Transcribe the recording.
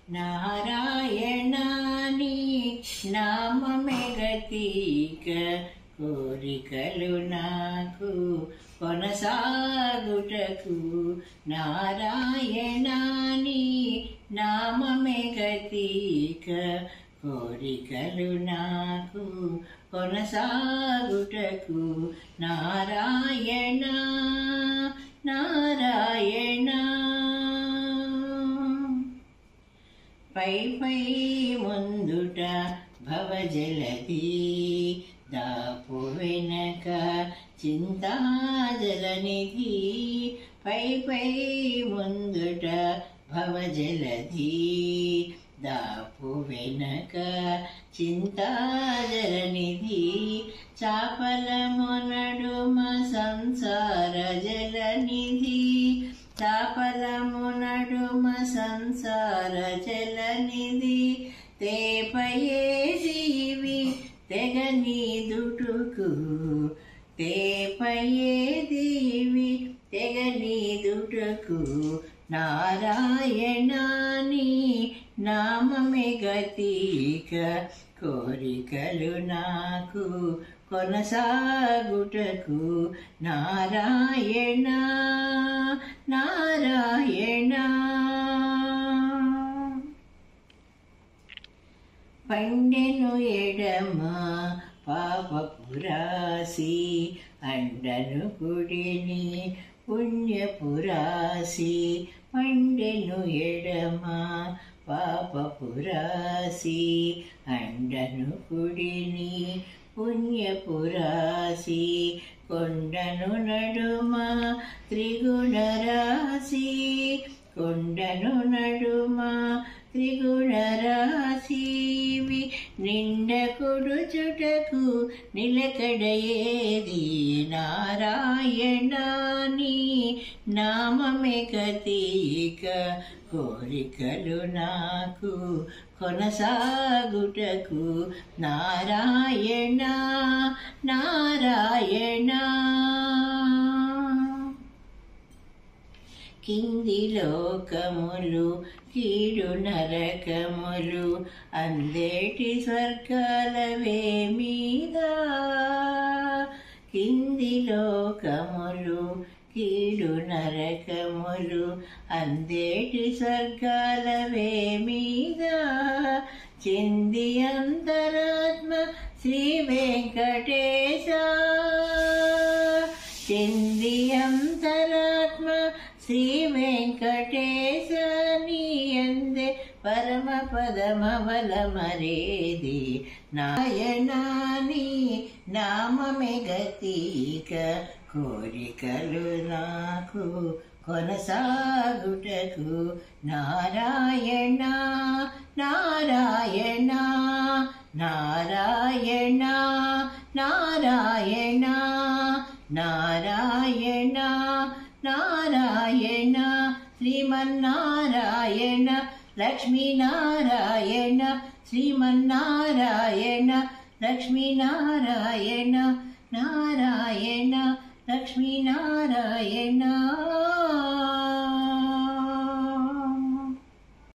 నారాయణాని నామమే గతీక కోరికలు నాకు కొనసాగుటకు నారాయణాని నామమే గతీక కోరికలు నాకు కొనసాగుటకు నారాయణ నారాయణ పై పై ముందుట భవజలది దాపు వెనక చింతాజలనిధి పై పై ముందుట భవజలది దాపు వెనక చింతాజలనిధి చాపల మొనడుమ సంసార జలనిధి చాపలము నడుమ సంసార జలనిధి తేపయే జీవి తెగని దుటుకు తేపయే దీవి తెగని దుటకు నారాయణాని నామమే గతీక కోరికలు నాకు కొనసాగుటకు నారాయణ నారాయణ పండెను ఎడమ పాపపురాసి అండను గుడిని పుణ్యపురాసి పండెను ఎడమ పాపపురాసి అండను కుడిని పుణ్యపురాసి కొండను నడుమ త్రిగుణరాశి కొండను నడుమ త్రిగుణరాశివి నిండకుడు చుటకు నిలకడయేది నారాయణాని నామమే గతీక కోరికలు నాకు కొనసాగుటకు నారాయణ నారాయణ కింది లోకములు కీడు నరకములు అందేటి స్వర్గాలవే మీద కింది లోకములు కీడు నరకములు అందేటి స్వర్గాలవే మీద చెంది అంతరాత్మ శ్రీ వెంకటేశ చెంది అంతరాత్మ శ్రీ వెంకటేశ నీయందే పరమ పదమవల మరేది నాయనాని నామమే గతీక కోరికలు నాకు కొనసాగుటకు నారాయణ నారాయణ నారాయణ నారాయణ నారాయణ నారాయణ శ్రీమన్నారాయణ లక్ష్మీనారాయణ శ్రీమన్నారాయణ లక్ష్మీనారాయణ నారాయణ లక్ష్మీనారాయణ